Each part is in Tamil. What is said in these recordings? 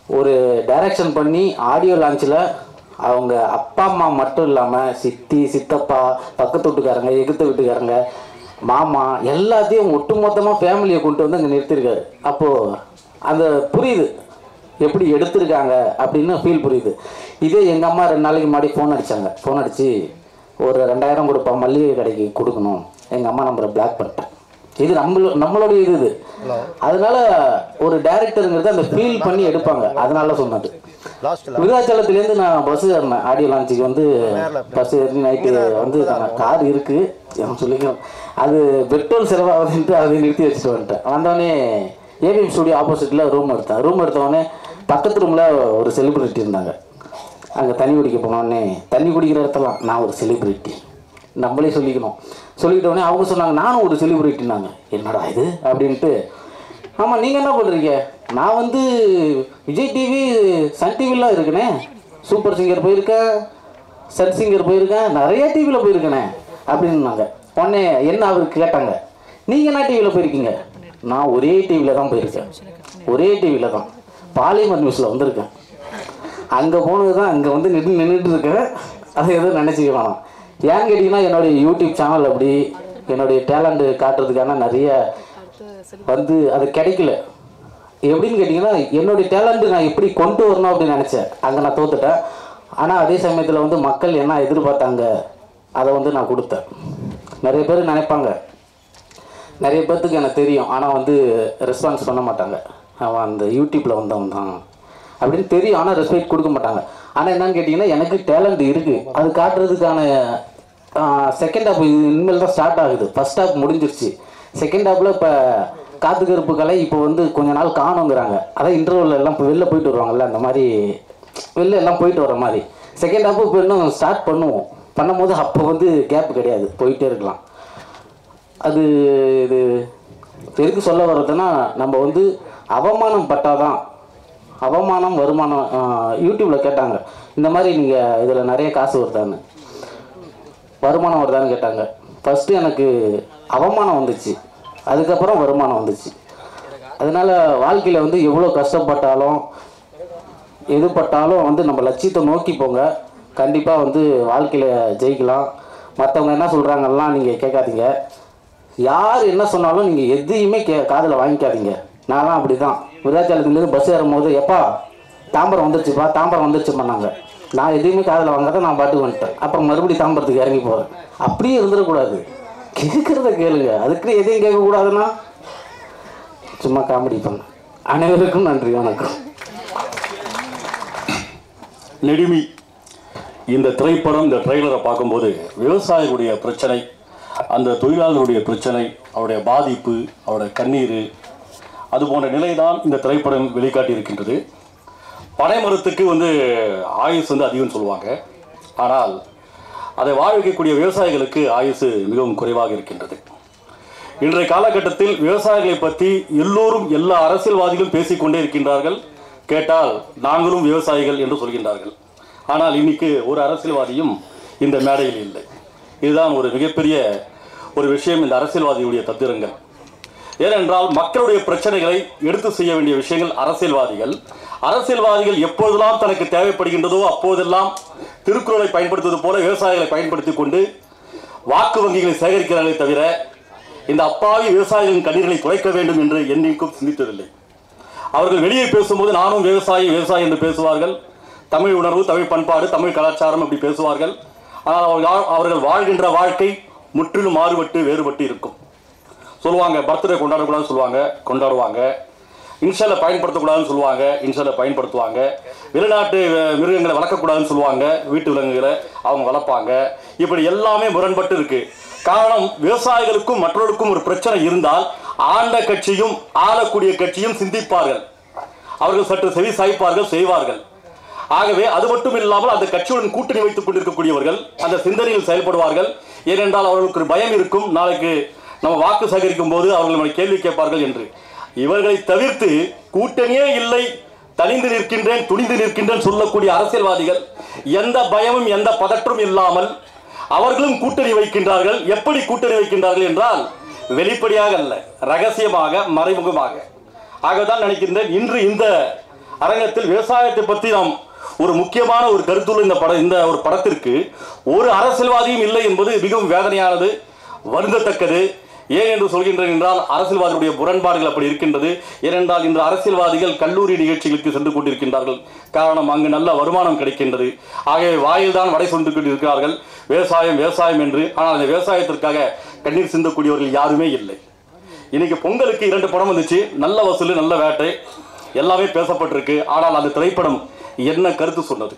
ஒரு டைரக்ஷன் பண்ணி ஆடியோ லான்ச்சில் அவங்க அப்பா அம்மா மட்டும் இல்லாமல் சித்தி சித்தப்பா பக்கத்து வீட்டுக்காரங்க எகுத்த வீட்டுக்காரங்க மாமா எல்லாத்தையும் ஒட்டுமொத்தமாக ஃபேமிலியை கொண்டு வந்து அங்கே நிறுத்திருக்காரு அப்போது அந்த புரியுது எப்படி எடுத்திருக்காங்க அப்படின்னு ஃபீல் புரியுது இதே எங்கள் அம்மா ரெண்டு நாளைக்கு முன்னாடி ஃபோன் அடித்தாங்க ஃபோன் அடித்து ஒரு ரெண்டாயிரம் கொடுப்பா மல்லிகை கடைக்கு கொடுக்கணும் எங்கள் அம்மா நம்பரை பிளாக் பண்ணிட்டேன் இது நம்மளோ நம்மளுடைய இது இது அதனால ஒரு டேரக்டருங்கிறது அந்த ஃபீல் பண்ணி எடுப்பாங்க அதனால சொன்னது லாஸ்ட்ல விருதாச்சலத்துலேருந்து நான் பஸ் ஏறினேன் ஆடியோ லான்ச்சுக்கு வந்து பஸ் ஏறி நைட்டு வந்து கார் இருக்கு நான் சொல்லிக்கிறேன் அது பெட்ரோல் செலவாகுதுன்ட்டு அதை நிறுத்தி வச்சுட்டு வந்துட்டேன் வந்தோடனே ஏவிஎம் ஸ்டுடியோ ஆப்போசிட்டில் ரூம் எடுத்தேன் ரூம் எடுத்தவொடனே பக்கத்து ரூமில் ஒரு செலிபிரிட்டி இருந்தாங்க அங்கே தண்ணி குடிக்க போனோடனே தண்ணி குடிக்கிற இடத்துலாம் நான் ஒரு செலிபிரிட்டி நம்மளே சொல்லிக்கணும் சொல்லிக்கிட்ட உடனே அவங்க சொன்னாங்க நானும் ஒரு செலிபிரிட்டினாங்க என்னடா இது அப்படின்ட்டு ஆமாம் நீங்கள் என்ன பண்ணுறீங்க நான் வந்து விஜய் டிவி சன் டிவிலாம் இருக்கனே சூப்பர் சிங்கர் போயிருக்கேன் சன் சிங்கர் போயிருக்கேன் நிறைய டிவியில் போயிருக்கேனே அப்படின்னாங்க உடனே என்ன அவருக்கு கேட்டாங்க நீங்கள் என்ன டிவியில் போயிருக்கீங்க நான் ஒரே டிவியில் தான் போயிருக்கேன் ஒரே டிவியில் தான் பாலிமர் நியூஸில் வந்திருக்கேன் அங்கே போனது தான் அங்கே வந்து நின்று நின்றுட்டு இருக்கேன் அதை எதுவும் நினச்சிக்க வேணாம் ஏன்னு கேட்டிங்கன்னா என்னுடைய யூடியூப் சேனல் அப்படி என்னுடைய டேலண்ட் காட்டுறதுக்கான நிறைய வந்து அது கிடைக்கல எப்படின்னு கேட்டிங்கன்னா என்னுடைய டேலண்ட் நான் எப்படி கொண்டு வரணும் அப்படின்னு நினச்சேன் அங்கே நான் தோத்துட்டேன் ஆனால் அதே சமயத்தில் வந்து மக்கள் என்ன எதிர்பார்த்தாங்க அதை வந்து நான் கொடுத்தேன் நிறைய பேர் நினைப்பாங்க நிறைய பேர்த்துக்கு எனக்கு தெரியும் ஆனால் வந்து ரெஸ்பான்ஸ் பண்ண மாட்டாங்க அவன் அந்த யூடியூப்பில் வந்தவன் தான் அப்படின்னு தெரியும் ஆனால் ரெஸ்பெக்ட் கொடுக்க மாட்டாங்க ஆனால் என்னன்னு கேட்டிங்கன்னா எனக்கு டேலண்ட் இருக்குது அது காட்டுறதுக்கான செகண்ட் ஹாப் இனிமேல் தான் ஸ்டார்ட் ஆகுது ஃபர்ஸ்ட் ஹாப் முடிஞ்சிருச்சு செகண்ட் ஹாப்பில் இப்போ காத்து கருப்பு கலை இப்போ வந்து கொஞ்ச நாள் காணுங்கிறாங்க அதான் இன்டர்வல் எல்லாம் இப்போ வெளில போயிட்டு வருவாங்கல்ல அந்த மாதிரி வெளில எல்லாம் போயிட்டு வர மாதிரி செகண்ட் ஹாப்பு இப்போ இன்னும் ஸ்டார்ட் பண்ணுவோம் பண்ணும்போது அப்போ வந்து கேப் கிடையாது போயிட்டே இருக்கலாம் அது இது எதுக்கு சொல்ல வர்றதுன்னா நம்ம வந்து அவமானம் பட்டாதான் அவமானம் வருமானம் யூடியூப்பில் கேட்டாங்க இந்த மாதிரி நீங்கள் இதில் நிறைய காசு வருதான்னு வருமானம் வருதான்னு கேட்டாங்க ஃபஸ்ட்டு எனக்கு அவமானம் வந்துச்சு அதுக்கப்புறம் வருமானம் வந்துச்சு அதனால் வாழ்க்கையில் வந்து எவ்வளோ கஷ்டப்பட்டாலும் எது பட்டாலும் வந்து நம்ம லட்சியத்தை நோக்கி போங்க கண்டிப்பாக வந்து வாழ்க்கையில் ஜெயிக்கலாம் மற்றவங்க என்ன சொல்கிறாங்கலாம் நீங்கள் கேட்காதீங்க யார் என்ன சொன்னாலும் நீங்கள் எதையுமே கே காதில் வாங்கிக்காதீங்க நான்லாம் அப்படி தான் விருதாச்சலத்துலேருந்து பஸ் ஏறும்போது எப்பா தாம்பரம் வந்துருச்சுப்பா தாம்பரம் வந்துருச்சு பண்ணாங்க நான் எதையுமே காதில் வாங்காத நான் பாட்டுக்கு வந்துட்டேன் அப்புறம் மறுபடியும் தாம்பரத்துக்கு இறங்கி போகிறேன் அப்படியே இருந்துடக்கூடாது கேட்குறத கேளுங்க அதுக்கு எதையும் கேட்கக்கூடாதுன்னா சும்மா காமெடி பண்ண அனைவருக்கும் நன்றி வணக்கம் நெடுமி இந்த திரைப்படம் இந்த ட்ரெய்லரை பார்க்கும்போது விவசாயிகளுடைய பிரச்சனை அந்த தொழிலாளர்களுடைய பிரச்சனை அவருடைய பாதிப்பு அவருடைய கண்ணீர் அது போன்ற நிலைதான் இந்த திரைப்படம் வெளிக்காட்டி இருக்கின்றது பனைமரத்துக்கு வந்து ஆயுஸ் வந்து அதிகம்னு சொல்லுவாங்க ஆனால் அதை வாழ வைக்கக்கூடிய விவசாயிகளுக்கு ஆயுசு மிகவும் குறைவாக இருக்கின்றது இன்றைய காலகட்டத்தில் விவசாயிகளை பற்றி எல்லோரும் எல்லா அரசியல்வாதிகளும் பேசிக்கொண்டே இருக்கின்றார்கள் கேட்டால் நாங்களும் விவசாயிகள் என்று சொல்கின்றார்கள் ஆனால் இன்னைக்கு ஒரு அரசியல்வாதியும் இந்த மேடையில் இல்லை இதுதான் ஒரு மிகப்பெரிய ஒரு விஷயம் இந்த அரசியல்வாதிகளுடைய தத்திரங்கள் ஏனென்றால் மக்களுடைய பிரச்சனைகளை எடுத்து செய்ய வேண்டிய விஷயங்கள் அரசியல்வாதிகள் அரசியல்வாதிகள் எப்போதெல்லாம் தனக்கு தேவைப்படுகின்றதோ அப்போதெல்லாம் திருக்குறளை பயன்படுத்துவது போல விவசாயிகளை பயன்படுத்திக் கொண்டு வாக்கு வங்கிகளை சேகரிக்கிறார்களே தவிர இந்த அப்பாவி விவசாயிகளின் கண்ணீர்களை குறைக்க வேண்டும் என்று என்னைக்கும் சிந்தித்ததில்லை அவர்கள் வெளியே பேசும்போது நானும் விவசாயி விவசாயி என்று பேசுவார்கள் தமிழ் உணர்வு தமிழ் பண்பாடு தமிழ் கலாச்சாரம் அப்படி பேசுவார்கள் ஆனால் அவர்கள் அவர்கள் வாழ்கின்ற வாழ்க்கை முற்றிலும் மாறுபட்டு வேறுபட்டு இருக்கும் சொல்லுவாங்க பர்த்டே கொண்டாடக்கூடாதுன்னு சொல்லுவாங்க கொண்டாடுவாங்க இன்ஷலை பயன்படுத்தக்கூடாதுன்னு சொல்லுவாங்க இன்ஷலை பயன்படுத்துவாங்க வெளிநாட்டு அஹ், மிருகங்களை வளர்க்கக்கூடாதுன்னு சொல்லுவாங்க வீட்டு விலங்குகளை அவங்க வளர்ப்பாங்க இப்படி எல்லாமே முரண்பட்டு இருக்கு காரணம் விவசாயிகளுக்கும் மற்றவர்களுக்கும் ஒரு பிரச்சனை இருந்தால் ஆண்ட கட்சியும் ஆளக்கூடிய கட்சியும் சிந்திப்பார்கள் அவர்கள் சற்று செவி சாய்ப்பார்கள் செய்வார்கள் ஆகவே அது மட்டும் இல்லாமல் அந்த கட்சியுடன் கூட்டணி வைத்துக் கொண்டிருக்கக்கூடியவர்கள் அந்த சிந்தனையில் செயல்படுவார்கள் ஏனென்றால் அவர்களுக்கு ஒரு பயம் இருக்கும் நாளைக்கு நம்ம வாக்கு சேகரிக்கும் போது அவர்கள் நம்மை கேள்வி கேட்பார்கள் என்று இவர்களை தவிர்த்து கூட்டணியே இல்லை தனிந்து நிற்கின்றேன் துணிந்து நிற்கின்றேன் சொல்லக்கூடிய அரசியல்வாதிகள் எந்த பயமும் எந்த பதற்றும் இல்லாமல் அவர்களும் கூட்டணி வைக்கின்றார்கள் எப்படி கூட்டணி வைக்கின்றார்கள் என்றால் வெளிப்படையாக அல்ல ரகசியமாக மறைமுகமாக ஆகதான் நினைக்கின்றேன் இன்று இந்த அரங்கத்தில் விவசாயத்தை பற்றி நாம் ஒரு முக்கியமான ஒரு கருத்துள்ள இந்த படம் இந்த ஒரு படத்திற்கு ஒரு அரசியல்வாதியும் இல்லை என்பது மிகவும் வேதனையானது வருந்தத்தக்கது ஏன் என்று சொல்கின்றேன் என்றால் அரசியல்வாதிகளுடைய முரண்பாடுகள் அப்படி இருக்கின்றது ஏனென்றால் இன்று அரசியல்வாதிகள் கல்லூரி நிகழ்ச்சிகளுக்கு சென்று கொண்டிருக்கின்றார்கள் காரணம் அங்கு நல்ல வருமானம் கிடைக்கின்றது ஆகவே வாயில்தான் வடை சொந்து கொண்டிருக்கிறார்கள் விவசாயம் விவசாயம் என்று ஆனால் அந்த விவசாயத்திற்காக கண்ணீர் சிந்தக்கூடியவர்கள் யாருமே இல்லை இன்னைக்கு பொங்கலுக்கு இரண்டு படம் வந்துச்சு நல்ல வசூல் நல்ல வேட்டை எல்லாமே பேசப்பட்டிருக்கு ஆனால் அந்த திரைப்படம் என்ன கருத்து சொன்னது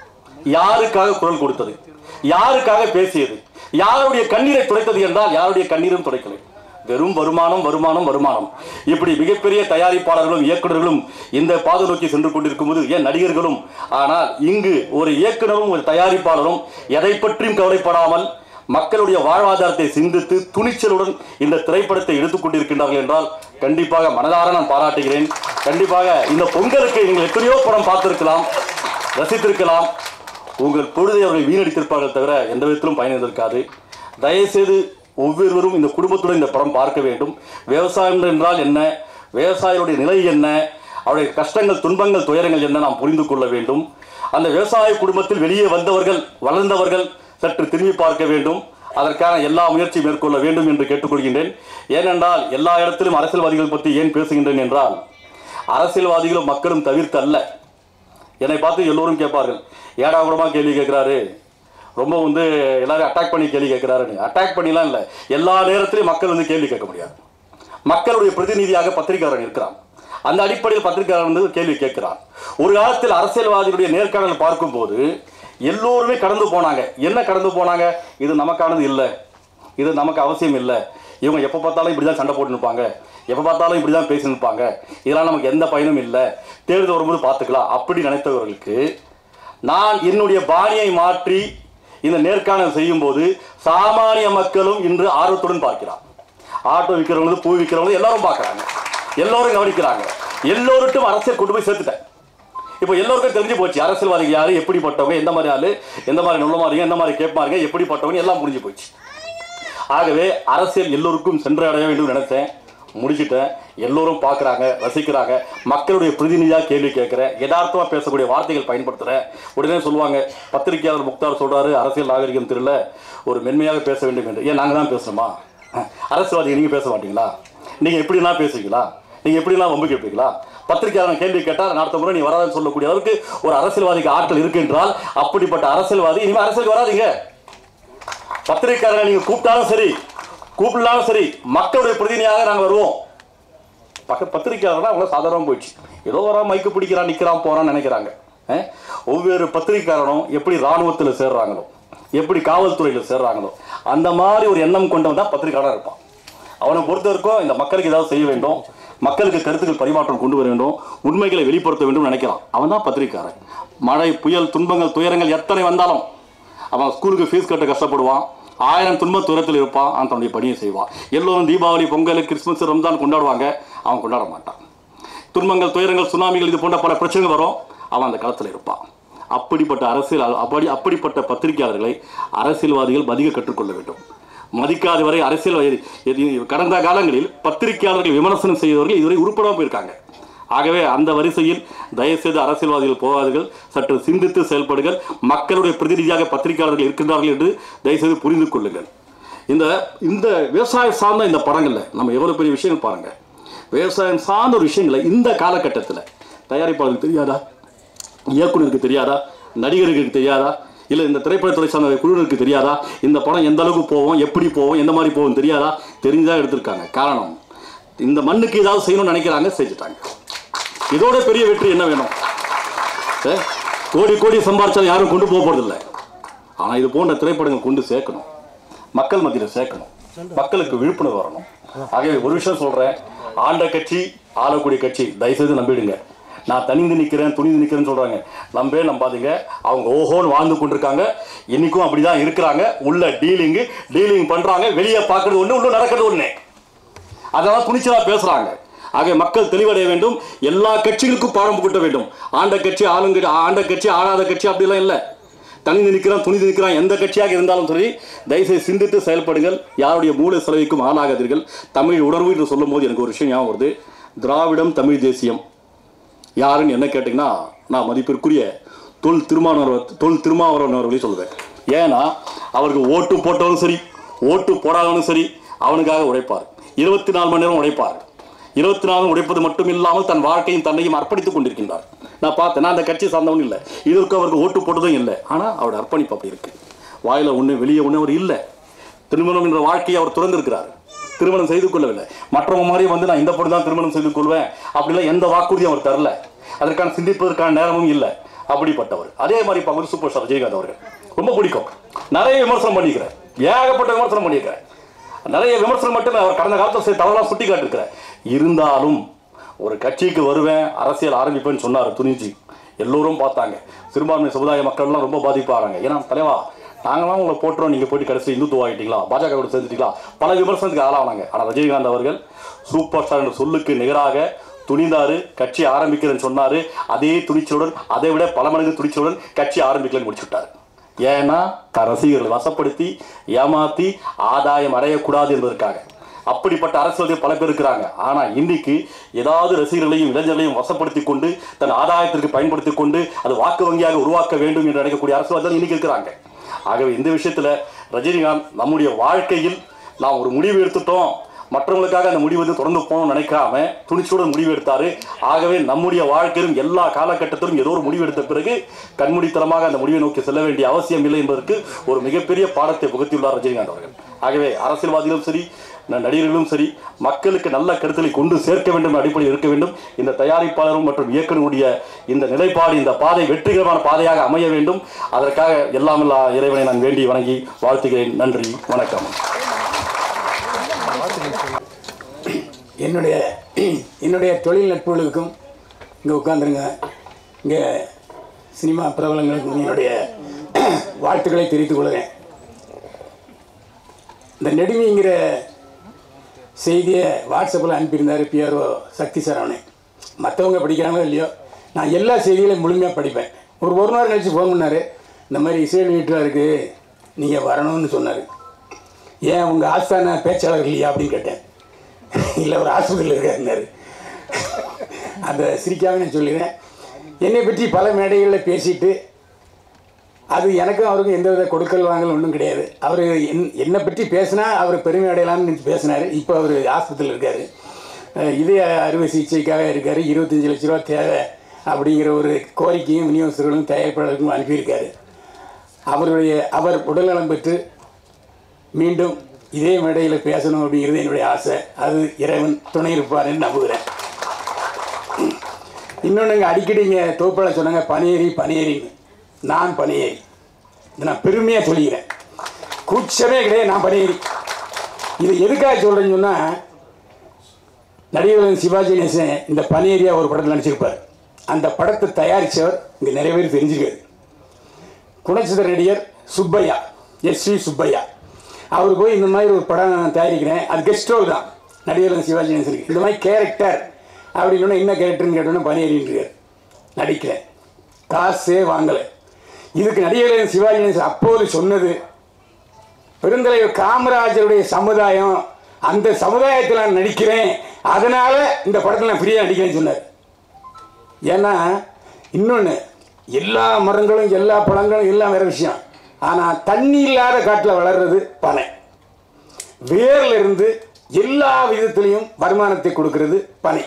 யாருக்காக குரல் கொடுத்தது யாருக்காக பேசியது யாருடைய கண்ணீரை துடைத்தது என்றால் யாருடைய கண்ணீரும் துடைக்கலை வெறும் வருமானம் வருமானம் வருமானம் இப்படி மிகப்பெரிய தயாரிப்பாளர்களும் இயக்குநர்களும் இந்த பாதை நோக்கி சென்று கொண்டிருக்கும் போது ஏன் நடிகர்களும் ஆனால் இங்கு ஒரு இயக்குனரும் ஒரு தயாரிப்பாளரும் எதை பற்றியும் கவலைப்படாமல் மக்களுடைய வாழ்வாதாரத்தை சிந்தித்து துணிச்சலுடன் இந்த திரைப்படத்தை எடுத்துக் கொண்டிருக்கின்றார்கள் என்றால் கண்டிப்பாக மனதார நான் பாராட்டுகிறேன் கண்டிப்பாக இந்த பொங்கலுக்கு நீங்கள் எத்தனையோ படம் பார்த்திருக்கலாம் ரசித்திருக்கலாம் உங்கள் பொழுதை அவர்கள் வீணடித்திருப்பார்கள் தவிர எந்த விதத்திலும் பயனிருக்காது தயவுசெய்து ஒவ்வொருவரும் இந்த குடும்பத்துடன் இந்த படம் பார்க்க வேண்டும் விவசாயம் என்றால் என்ன விவசாயிகளுடைய நிலை என்ன அவருடைய கஷ்டங்கள் துன்பங்கள் துயரங்கள் என்ன நாம் புரிந்து கொள்ள வேண்டும் அந்த விவசாய குடும்பத்தில் வெளியே வந்தவர்கள் வளர்ந்தவர்கள் சற்று திரும்பி பார்க்க வேண்டும் அதற்கான எல்லா முயற்சி மேற்கொள்ள வேண்டும் என்று கேட்டுக்கொள்கின்றேன் ஏனென்றால் எல்லா இடத்திலும் அரசியல்வாதிகள் பற்றி ஏன் பேசுகின்றேன் என்றால் அரசியல்வாதிகளும் மக்களும் தவிர்த்து அல்ல என்னை பார்த்து எல்லோரும் கேட்பார்கள் ஏடா கூடமா கேள்வி கேட்குறாரு ரொம்ப வந்து எல்லாரும் அட்டாக் பண்ணி கேள்வி கேட்குறாருன்னு அட்டாக் பண்ணிலாம் இல்லை எல்லா நேரத்திலையும் மக்கள் வந்து கேள்வி கேட்க முடியாது மக்களுடைய பிரதிநிதியாக பத்திரிகையாளர் இருக்கிறான் அந்த அடிப்படையில் பத்திரிகையாளர் வந்து கேள்வி கேட்கிறான் ஒரு காலத்தில் அரசியல்வாதிகளுடைய நேர்காணல் பார்க்கும்போது எல்லோருமே கடந்து போனாங்க என்ன கடந்து போனாங்க இது நமக்கானது இல்லை இது நமக்கு அவசியம் இல்லை இவங்க எப்போ பார்த்தாலும் இப்படி தான் சண்டை போட்டு நிற்பாங்க எப்போ பார்த்தாலும் இப்படி தான் பேசி நிற்பாங்க இதெல்லாம் நமக்கு எந்த பயனும் இல்லை தேர்தல் வரும்போது பார்த்துக்கலாம் அப்படி நினைத்தவர்களுக்கு நான் என்னுடைய பாணியை மாற்றி இந்த நேர்காணல் செய்யும்போது சாமானிய மக்களும் இன்று ஆர்வத்துடன் பார்க்கிறார் ஆட்டோ விற்கிறவங்க பூ விற்கிறவங்க எல்லாரும் பார்க்குறாங்க எல்லோரும் கவனிக்கிறாங்க எல்லோருட்டும் அரசியல் கொண்டு போய் சேர்த்துட்டேன் இப்போ எல்லோருக்கும் தெரிஞ்சு போச்சு அரசியல்வாதிகள் யாரு எப்படிப்பட்டவங்க எந்த மாதிரி ஆளு எந்த மாதிரி நல்ல மாதிரிங்க எந்த மாதிரி கேட்பாருங்க எப்படிப்பட்டவங்க எல்லாம் புரிஞ்சு போச்சு ஆகவே அரசியல் எல்லோருக்கும் சென்றடைய வேண்டும் நினைத்தேன் முடிச்சிட்டேன் எல்லோரும் பார்க்குறாங்க ரசிக்கிறாங்க மக்களுடைய பிரதிநிதியாக கேள்வி கேட்குறேன் யதார்த்தமாக பேசக்கூடிய வார்த்தைகள் பயன்படுத்துகிறேன் உடனே சொல்லுவாங்க பத்திரிகையாளர் முக்தார் சொல்கிறாரு அரசியல் நாகரிகம் தெரியல ஒரு மென்மையாக பேச வேண்டும் என்று ஏன் நாங்கள் தான் பேசணுமா அரசியல்வாதி நீங்கள் பேச மாட்டீங்களா நீங்கள் எப்படிலாம் பேசுவீங்களா நீங்கள் எப்படிலாம் வம்பு கேட்பீங்களா பத்திரிகையாளர் கேள்வி கேட்டால் அடுத்த முறை நீ வராதுன்னு சொல்லக்கூடிய அளவுக்கு ஒரு அரசியல்வாதிக்கு ஆற்றல் இருக்கு என்றால் அப்படிப்பட்ட அரசியல்வாதி இனிமேல் அரசியலுக்கு வராதீங்க பத்திரிகையாளரை நீங்க கூப்பிட்டாலும் சரி கூப்பிடலாலும் சரி மக்களுடைய பிரதிநிதியாக நாங்கள் வருவோம் பக்க பத்திரிக்கையாளர்னா அவங்க சாதாரணமாக போயிடுச்சு ஏதோ வரா மைக்கு பிடிக்கிறான் நிற்கிறான் போறான்னு நினைக்கிறாங்க அஹ்? ஒவ்வொரு பத்திரிக்கையாளரும் எப்படி இராணுவத்தில் சேர்றாங்களோ எப்படி காவல்துறையில் சேர்றாங்களோ அந்த மாதிரி ஒரு எண்ணம் கொண்டவன் தான் பத்திரிக்கையாளர் இருப்பான் அவனை பொறுத்த வரைக்கும் இந்த மக்களுக்கு ஏதாவது செய்ய வேண்டும் மக்களுக்கு கருத்துக்கள் பரிமாற்றம் கொண்டு வர வேண்டும் உண்மைகளை வெளிப்படுத்த வேண்டும் நினைக்கிறான் அவன் தான் பத்திரிக்கையாளர் மழை புயல் துன்பங்கள் துயரங்கள் எத்தனை வந்தாலும் அவன் ஸ்கூலுக்கு ஃபீஸ் கட்ட கஷ்டப்படுவான் ஆயிரம் துன்ப துயரத்தில் இருப்பான் அவன் தன்னுடைய பணியை செய்வான் எல்லோரும் தீபாவளி பொங்கல் கிறிஸ்மஸ் ரம்ஜான் கொண்டாடுவாங்க அவன் கொண்டாட மாட்டான் துன்பங்கள் துயரங்கள் சுனாமிகள் இது போன்ற பல பிரச்சனைகள் வரும் அவன் அந்த களத்தில் இருப்பான் அப்படிப்பட்ட அரசியல் அப்படி அப்படிப்பட்ட பத்திரிகையாளர்களை அரசியல்வாதிகள் மதிக்க கற்றுக்கொள்ள வேண்டும் மதிக்காத வரை அரசியல் இது- கடந்த காலங்களில் பத்திரிகையாளர்கள் விமர்சனம் செய்தவர்கள் இதுவரை உருப்படாமல் போயிருக்காங்க ஆகவே அந்த வரிசையில் தயவுசெய்து அரசியல்வாதிகள் போகாதீர்கள் சற்று சிந்தித்து செயல்படுங்கள் மக்களுடைய பிரதிநிதியாக பத்திரிகையாளர்கள் இருக்கின்றார்கள் என்று தயவுசெய்து புரிந்து கொள்ளுங்கள் இந்த இந்த விவசாயம் சார்ந்த இந்த படங்களில் நம்ம எவ்வளோ பெரிய விஷயங்கள் பாருங்கள் விவசாயம் சார்ந்த ஒரு விஷயங்களை இந்த காலகட்டத்தில் தயாரிப்பாளருக்கு தெரியாதா இயக்குனருக்கு தெரியாதா நடிகருக்கு தெரியாதா இல்லை இந்த திரைப்படத்துறை சார்ந்த குழுவினருக்கு தெரியாதா இந்த படம் எந்த அளவுக்கு போவோம் எப்படி போவோம் எந்த மாதிரி போகும் தெரியாதா தெரிஞ்சுதான் எடுத்திருக்காங்க காரணம் இந்த மண்ணுக்கு ஏதாவது செய்யணும்னு நினைக்கிறாங்க செஞ்சுட்டாங்க இதோட பெரிய வெற்றி என்ன வேணும் ஏ? கோடி கோடி சம்பாரிச்சாலும் யாரும் கொண்டு போக போறதில்ல ஆனால் இது போன்ற திரைப்படங்கள் கொண்டு சேர்க்கணும் மக்கள் மத்தியில் சேர்க்கணும் மக்களுக்கு விழிப்புணர்வு வரணும் ஆகவே ஒரு விஷயம் சொல்றேன் ஆண்ட கட்சி ஆளக்கூடிய கட்சி தயவுசெய்து நம்பிடுங்க நான் தனிந்து நிற்கிறேன் துணிந்து நிற்கிறேன்னு சொல்றாங்க நம்பவே நம்பாதீங்க அவங்க ஓஹோன்னு வாழ்ந்து கொண்டிருக்காங்க இன்னைக்கும் அப்படிதான் இருக்கிறாங்க உள்ள டீலிங்கு டீலிங் பண்றாங்க வெளியே பார்க்கறது ஒன்று உள்ள நடக்கிறது ஒன்று அதெல்லாம் துணிச்சலா பேசுறாங்க ஆக மக்கள் தெளிவடைய வேண்டும் எல்லா கட்சிகளுக்கும் பாடம் புகட்ட வேண்டும் ஆண்ட கட்சி ஆளுங்க ஆண்ட கட்சி ஆளாத கட்சி அப்படிலாம் இல்லை தனிந்து நிற்கிறான் துணிந்து நிற்கிறான் எந்த கட்சியாக இருந்தாலும் சரி தயவுசெய்து சிந்தித்து செயல்படுங்கள் யாருடைய மூளை செலவைக்கும் ஆளாகாதீர்கள் தமிழ் உணர்வு என்று சொல்லும் போது எனக்கு ஒரு விஷயம் ஞாபகம் வருது திராவிடம் தமிழ் தேசியம் யாருன்னு என்ன கேட்டிங்கன்னா நான் மதிப்பிற்குரிய தொல் திருமாவளவர் தொல் திருமாவளவன் அவர்களே சொல்லுவேன் ஏன்னா அவருக்கு ஓட்டு போட்டவனும் சரி ஓட்டு போடாதவனும் சரி அவனுக்காக உழைப்பார் இருபத்தி நாலு மணி நேரம் உழைப்பார் இருபத்தி நாலு உழைப்பது மட்டும் இல்லாமல் தன் வாழ்க்கையும் தன்னையும் அர்ப்பணித்துக் கொண்டிருக்கின்றார் நான் பார்த்தேன் நான் அந்த கட்சி சார்ந்தவன் இல்லை இதற்கு அவருக்கு ஓட்டு போட்டதும் இல்லை ஆனால் அவருடைய அர்ப்பணிப்பு அப்படி இருக்கு வாயில ஒன்று வெளியே ஒன்று அவர் இல்லை திருமணம் என்ற வாழ்க்கையை அவர் துறந்திருக்கிறார் திருமணம் செய்து கொள்ளவில்லை மற்றவங்க மாதிரி வந்து நான் இந்த பொண்ணு தான் திருமணம் செய்து கொள்வேன் அப்படிலாம் எந்த வாக்குறுதியும் அவர் தரல அதற்கான சிந்திப்பதற்கான நேரமும் இல்லை அப்படிப்பட்டவர் அதே மாதிரி இப்போ அவர் சூப்பர் ஸ்டார் விஜயகாந்த் அவர்கள் ரொம்ப பிடிக்கும் நிறைய விமர்சனம் பண்ணியிருக்கிறேன் ஏகப்பட்ட விமர்சனம் பண்ணியிருக்கிறேன் நிறைய விமர்சனம் மட்டுமே அவர் கடந்த காலத்தில் செய்த தவறெல்லாம் சுட்டி காட்டிருக்கிறேன் இருந்தாலும் ஒரு கட்சிக்கு வருவேன் அரசியல் ஆரம்பிப்பேன்னு சொன்னார் துணிஞ்சி எல்லோரும் பார்த்தாங்க சிறுபான்மை சமுதாய மக்கள்லாம் ரொம்ப பாதிப்பாகிறாங்க ஏன்னா தலைவா நாங்களாம் உங்களை போட்டுறோம் நீங்கள் போயிட்டு கடைசி இந்துத்துவ ஆகிட்டீங்களா பாஜக கூட சேர்ந்துட்டீங்களா பல விமர்சனத்துக்கு ஆளானாங்க ஆனால் ரஜினிகாந்த் அவர்கள் சூப்பர் ஸ்டார் என்ற சொல்லுக்கு நிகராக துணிந்தாரு கட்சி ஆரம்பிக்கிறேன்னு சொன்னாரு அதே துணிச்சலுடன் அதை விட பல மடங்கு துணிச்சலுடன் கட்சி ஆரம்பிக்கலன்னு முடிச்சு விட்டாரு ஏன்னா தன் ரசிகர்களை வசப்படுத்தி ஏமாத்தி ஆதாயம் அடையக்கூடாது என்பதற்காக அப்படிப்பட்ட அரசியல்வாதிகள் பல பேர் இருக்கிறாங்க ஆனா இன்னைக்கு ஏதாவது ரசிகர்களையும் இளைஞர்களையும் வசப்படுத்தி கொண்டு தன் ஆதாயத்திற்கு பயன்படுத்தி கொண்டு அது வாக்கு வங்கியாக உருவாக்க வேண்டும் என்று நினைக்கக்கூடிய அரசியல்வாதிகள் இன்னைக்கு இருக்கிறாங்க ஆகவே இந்த விஷயத்துல ரஜினிகாந்த் நம்முடைய வாழ்க்கையில் நாம் ஒரு முடிவு எடுத்துட்டோம் மற்றவங்களுக்காக அந்த முடிவு வந்து தொடர்ந்து போகணும்னு நினைக்காம துணிச்சலுடன் முடிவு எடுத்தாரு ஆகவே நம்முடைய வாழ்க்கையிலும் எல்லா காலகட்டத்திலும் ஏதோ ஒரு முடிவு எடுத்த பிறகு கண்மூடித்தனமாக அந்த முடிவை நோக்கி செல்ல வேண்டிய அவசியம் இல்லை என்பதற்கு ஒரு மிகப்பெரிய பாடத்தை புகுத்தியுள்ளார் ரஜினிகாந்த் அவர்கள் ஆகவே அரசியல்வாதிகளும் சரி ந- நடிகர்களும் சரி மக்களுக்கு நல்ல கருத்துக்களை கொண்டு சேர்க்க வேண்டும் என்ற அடிப்படையில் இருக்க வேண்டும் இந்த தயாரிப்பாளரும் மற்றும் இயக்குனருடைய இந்த நிலைப்பாடு இந்த பாதை வெற்றிகரமான பாதையாக அமைய வேண்டும் அதற்காக எல்லாமல்லா இறைவனை நான் வேண்டி வணங்கி வாழ்த்துகிறேன் நன்றி வணக்கம் என்னுடைய என்னுடைய தொழில் நட்புகளுக்கும் இங்கே உட்காந்துருங்க இங்கே சினிமா பிரபலங்களுக்கும் என்னுடைய வாழ்த்துக்களை தெரிவித்துக் கொள்கிறேன் இந்த நெடுமிங்கிற செய்தியை வாட்ஸ்அப்பில் அனுப்பியிருந்தார் பிஆர்ஓ சக்தி சரவணன் மற்றவங்க படிக்கிறாங்களோ இல்லையோ நான் எல்லா செய்திகளையும் முழுமையாக படிப்பேன் ஒரு ஒரு நாள் கழிச்சு ஃபோன் பண்ணார் இந்த மாதிரி இசையல் வீட்டில் இருக்குது நீங்கள் வரணும்னு சொன்னார் ஏன் உங்கள் ஆஸ்தான பேச்சாளர் இல்லையா அப்படின்னு கேட்டேன் இல்லை ஒரு ஆஸ்பத்திரியில் இருக்காருன்னாரு அதை சிரிக்காம நான் சொல்லிடுறேன் என்னை பற்றி பல மேடைகளில் பேசிட்டு அது எனக்கும் அவருக்கும் எந்த வித கொடுக்கல் வாங்கல் ஒன்றும் கிடையாது அவர் என் என்னை பற்றி பேசினா அவர் பெருமை அடையலாம்னு பேசினார் இப்போ அவர் ஆஸ்பத்திரியில் இருக்கார் அஹ் இதய அறுவை சிகிச்சைக்காக இருக்கார் இருபத்தஞ்சி லட்ச ரூபா தேவை அப்படிங்கிற ஒரு கோரிக்கையும் விநியோகஸ்தர்களும் தயாரிப்பாளருக்கும் அனுப்பியிருக்காரு அவருடைய அவர் உடல்நலம் பெற்று மீண்டும் இதே மேடையில் பேசணும் அப்படிங்கிறது என்னுடைய ஆசை அது இறைவன் துணை இருப்பார்னு நம்புகிறேன் இன்னொன்றுங்க அடிக்கடி இங்கே தோப்பில் சொன்னாங்க பனியேறி பனியேறின்னு நான் பனியேறி இதை நான் பெருமையாக சொல்லிக்கிறேன் கூச்சமே கிடையாது நான் பனியேறி இது எதுக்காக சொல்கிறேன்னு சொன்னால் நடிகர் சிவாஜி கணேசன் இந்த பனியேரியா ஒரு படத்தில் நடிச்சிருப்பார் அந்த படத்தை தயாரித்தவர் இங்கே நிறைய பேர் தெரிஞ்சுக்காது குணச்சித்திர நடிகர் சுப்பையா எஸ் வி சுப்பையா அவர் போய் இந்த மாதிரி ஒரு படம் நான் தயாரிக்கிறேன் அது கெஸ்ட் ரோல் தான் நடிகர் சிவாஜி கணேசனுக்கு இந்த மாதிரி கேரக்டர் அப்படின்னு என்ன கேரக்டர்னு கேட்டோன்னா பணியேறின்றார் நடிக்கிறேன் காசே வாங்கலை இதுக்கு நடிகர் சிவாஜி கணேசன் அப்போது சொன்னது பெருந்தலைவர் காமராஜருடைய சமுதாயம் அந்த சமுதாயத்தில் நான் நடிக்கிறேன் அதனால இந்த படத்தில் நான் ஃப்ரீயாக நடிக்கிறேன்னு சொன்னார் ஏன்னா இன்னொன்று எல்லா மரங்களும் எல்லா பழங்களும் எல்லாம் வேற விஷயம் ஆனால் தண்ணி இல்லாத காட்டில் வளர்றது பனை வேர்ல இருந்து எல்லா விதத்திலையும் வருமானத்தை கொடுக்கிறது பனை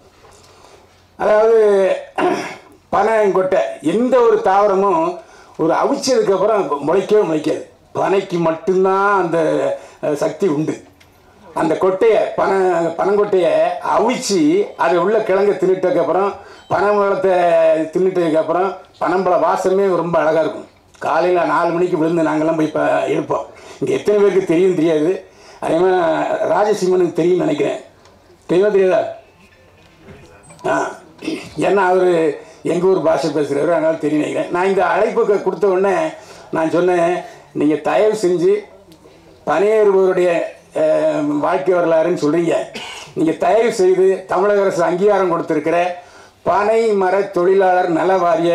அதாவது பனைங்கொட்டை எந்த ஒரு தாவரமும் ஒரு அவிச்சதுக்கு அப்புறம் முளைக்கவே முளைக்காது பனைக்கு மட்டும்தான் அந்த அஹ், சக்தி உண்டு அந்த கொட்டையை பனை பனங்கொட்டையை அவிச்சு அதை உள்ள கிழங்க தின்னுட்டதுக்கப்புறம் பனம்பழத்தை தின்னுட்டதுக்கப்புறம் பனம்பழ வாசமே ரொம்ப அழகாக இருக்கும் காலையில் நாலு மணிக்கு விழுந்து நாங்கள்லாம் போய் இப்போ எடுப்போம் இங்கே எத்தனை பேருக்கு தெரியும் தெரியாது அதே மாதிரி ராஜசிம்மனுக்கு தெரியும் நினைக்கிறேன் தெரியுமா தெரியாதா ஆ ஏன்னா அவர் எங்கள் ஊர் பாஷை பேசுகிறவர் அதனால தெரியும் நினைக்கிறேன் நான் இந்த அழைப்புக்கு கொடுத்த உடனே நான் சொன்னேன் நீங்கள் தயவு செஞ்சு பணியேறுபவருடைய அஹ், வாழ்க்கை வரலாறுன்னு சொல்கிறீங்க நீங்கள் தயவு செய்து தமிழக அரசு அங்கீகாரம் கொடுத்துருக்கிற பனை மர தொழிலாளர் நல வாரிய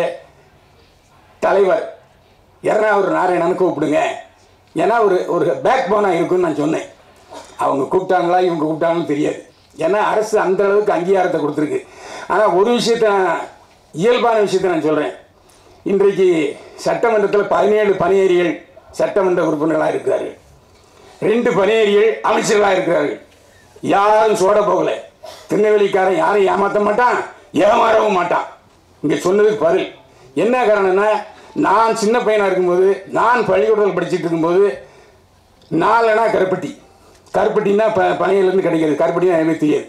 தலைவர் எறணாவூர் நாராயணன் கூப்பிடுங்க ஏன்னா ஒரு ஒரு பேக் போனாக இருக்குன்னு நான் சொன்னேன் அவங்க கூப்பிட்டாங்களா இவங்க கூப்பிட்டாங்கன்னு தெரியாது ஏன்னா அரசு அந்த அளவுக்கு அங்கீகாரத்தை கொடுத்துருக்கு ஆனால் ஒரு விஷயத்த நான் இயல்பான விஷயத்தை நான் சொல்கிறேன் இன்றைக்கு சட்டமன்றத்தில் பதினேழு பணியேறிகள் சட்டமன்ற உறுப்பினர்களாக இருக்கிறார்கள் ரெண்டு பணியேறிகள் அமைச்சர்களாக இருக்கிறார்கள் யாரும் சோட போகல திருநெல்வேலிக்காரன் யாரையும் ஏமாற்ற மாட்டான் ஏமாறவும் மாட்டான் இங்கே சொன்னதுக்கு பதில் என்ன காரணம்னா நான் சின்ன பையனாக இருக்கும்போது நான் பள்ளிக்கூடத்தில் படிச்சுட்டு இருக்கும்போது நாலனா கருப்பட்டி கருப்பட்டின்னா ப பனையிலேருந்து கிடைக்கிறது கருப்பட்டினா எனக்கு தெரியாது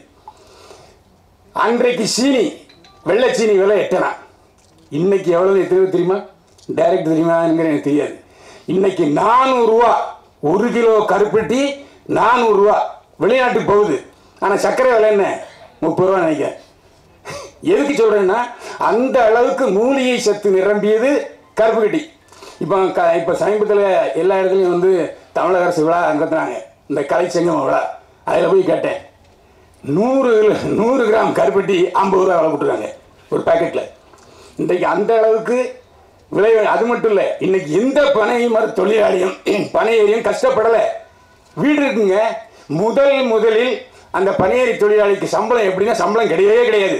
அன்றைக்கு சீனி வெள்ளை சீனி விலை எட்டனா இன்னைக்கு எவ்வளவு எத்தனை தெரியுமா டைரக்ட் தெரியுமாங்கிற எனக்கு தெரியாது இன்னைக்கு நானூறுரூவா ஒரு கிலோ கருப்பட்டி நானூறுரூவா வெளிநாட்டுக்கு போகுது ஆனால் சர்க்கரை விலை என்ன முப்பது ரூபா நினைக்கிறேன் எதுக்கு சொல்கிறேன்னா அந்த அளவுக்கு மூலிகை சத்து நிரம்பியது கருப்பு கட்டி இப்போ க இப்போ சமீபத்தில் எல்லா இடத்துலையும் வந்து தமிழக அரசு விழா நடத்துனாங்க இந்த கலை சங்கம் விழா அதில் போய் கேட்டேன் நூறு நூறு கிராம் கருப்பட்டி ஐம்பது ரூபா விலை போட்டுருக்காங்க ஒரு பாக்கெட்டில் இன்றைக்கு அந்த அளவுக்கு விலை அது மட்டும் இல்லை இன்னைக்கு எந்த பனை மர தொழிலாளியும் பனையேறியும் கஷ்டப்படலை வீடு இருக்குங்க முதல் முதலில் அந்த பனையேறி தொழிலாளிக்கு சம்பளம் எப்படின்னா சம்பளம் கிடையவே கிடையாது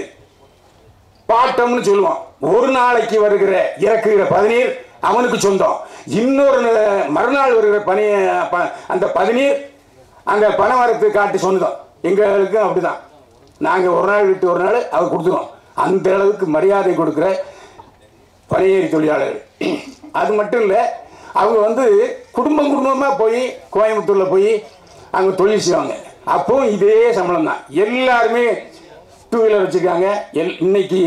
பாட்டம்னு சொல்லுவோம் ஒரு நாளைக்கு வருகிற இறக்குகிற பதநீர் அவனுக்கு சொந்தம் இன்னொரு ந- மறுநாள் வருகிற பனி ப- அந்த பதநீர் அந்த பனைமரத்து காட்டு சொந்தம் எங்களுக்கும் அப்படிதான் நாங்கள் ஒரு நாள் விட்டு ஒரு நாள் அவர் கொடுத்துருவோம் அந்த அளவுக்கு மரியாதை கொடுக்குற பணியேறி தொழிலாளர்கள் அது மட்டும் இல்லை அவங்க வந்து குடும்பம் குடும்பமாக போய் கோயம்புத்தூரில் போய் அங்கே தொழில் செய்வாங்க அப்போ இதே சம்பளம் தான் எல்லாருமே டூ வீலர் வச்சுருக்காங்க எல் இன்னைக்கு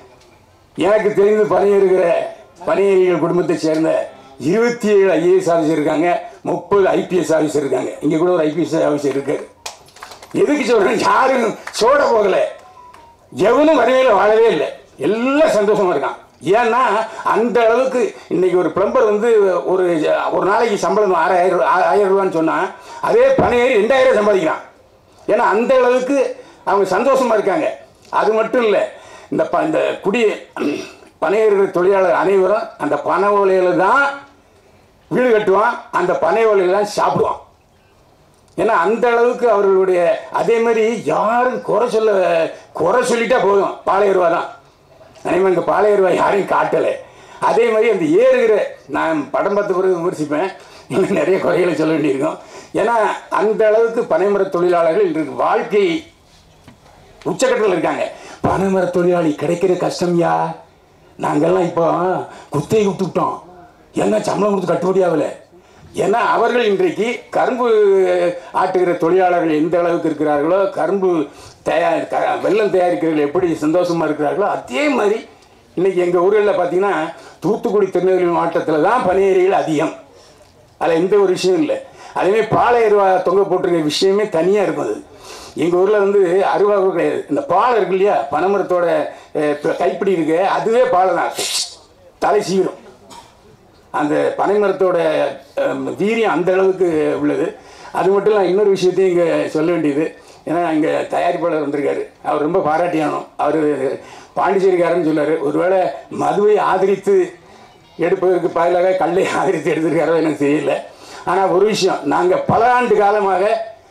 எனக்கு தெரிந்து பணியேறுகிற பணியேறிகள் குடும்பத்தை சேர்ந்த இருபத்தி ஏழு ஐஏஎஸ் ஆஃபீஸர் இருக்காங்க முப்பது ஐபிஎஸ் ஆஃபீஸர் இருக்காங்க இங்கே கூட ஒரு ஐபிஎஸ் ஆஃபீஸர் இருக்காரு எதுக்கு சொல்கிறேன் யாரும் சோட போகலை எவனும் வறுமையில் வாழவே இல்லை எல்லாம் சந்தோஷமா இருக்கான் ஏன்னா அந்த அளவுக்கு இன்னைக்கு ஒரு பிளம்பர் வந்து ஒரு ஒரு நாளைக்கு சம்பளம் ஆறாயிரம் ரூபா- ஆ- ஆயிரம் ரூபான்னு சொன்னால் அதே பணையேறி ரெண்டாயிரம் சம்பாதிக்கிறான் ஏன்னா அந்த அளவுக்கு அவங்க சந்தோஷமா இருக்காங்க அது மட்டும் இல்லை இந்த ப இந்த குடி பனையேறுகிற தொழிலாளர் அனைவரும் அந்த பனை ஓலையில் தான் வீடு கட்டுவான் அந்த பனை ஓலையில் தான் சாப்பிடுவான் ஏன்னா அந்த அளவுக்கு அவர்களுடைய அதே மாதிரி யாரும் குறை சொல்ல குறை சொல்லிட்டா போதும் பாளையருவா தான் அதேமாதிரி இங்கே பாளையருவா யாரையும் காட்டலை அதே மாதிரி அந்த ஏறுகிற நான் படம் பார்த்த பிறகு விமர்சிப்பேன் இன்னும் நிறைய குறைகளை சொல்ல வேண்டியிருக்கும் ஏன்னா அந்த அளவுக்கு பனைமர தொழிலாளர்கள் இன்றைக்கு வாழ்க்கை உச்சக்கட்டத்தில் இருக்காங்க பனைமர தொழிலாளி கிடைக்கிற கஷ்டம்யா நாங்கெல்லாம் இப்போ குத்தையை விட்டுவிட்டோம் என்ன சம்பளம் கொடுத்து கட்டுப்படி ஆகலை ஏன்னா அவர்கள் இன்றைக்கு கரும்பு ஆட்டுகிற தொழிலாளர்கள் எந்த அளவுக்கு இருக்கிறார்களோ கரும்பு தயார் க- வெல்லம் தயாரிக்கிறவர்கள் எப்படி சந்தோஷமாக இருக்கிறார்களோ அதே மாதிரி இன்னைக்கு எங்கள் ஊர்களில் பார்த்தீங்கன்னா தூத்துக்குடி திருநெல்வேலி மாவட்டத்தில் தான் பனியேரிகள் அதிகம் அதில் எந்த ஒரு விஷயம் இல்லை அதேமாதிரி பாலை அருவா தொங்க போட்டிருக்க விஷயமே தனியாக இருக்கும் அது எங்கள் ஊரில் வந்து அருவா கூட கிடையாது இந்த பாலை இருக்கு இல்லையா பனைமரத்தோட அஹ், இப்ப கைப்பிடி இருக்கு அதுவே பாலை தான் தலை சீரும் அந்த பனைமரத்தோட அஹ், வீரியம் அந்த அளவுக்கு உள்ளது அது மட்டும் இல்லை இன்னொரு விஷயத்தையும் இங்கே சொல்ல வேண்டியது ஏன்னா இங்கே தயாரிப்பாளர் வந்திருக்காரு அவர் ரொம்ப பாராட்டியானோம் அவர் பாண்டிச்சேரிக்காரன்னு சொன்னார் ஒருவேளை மதுவை ஆதரித்து எடுப்பதற்கு பதிலாக கல்லை ஆதரித்து எடுத்திருக்காரோ எனக்கு தெரியல ஆனால் ஒரு விஷயம் நாங்கள் பல ஆண்டு காலமாக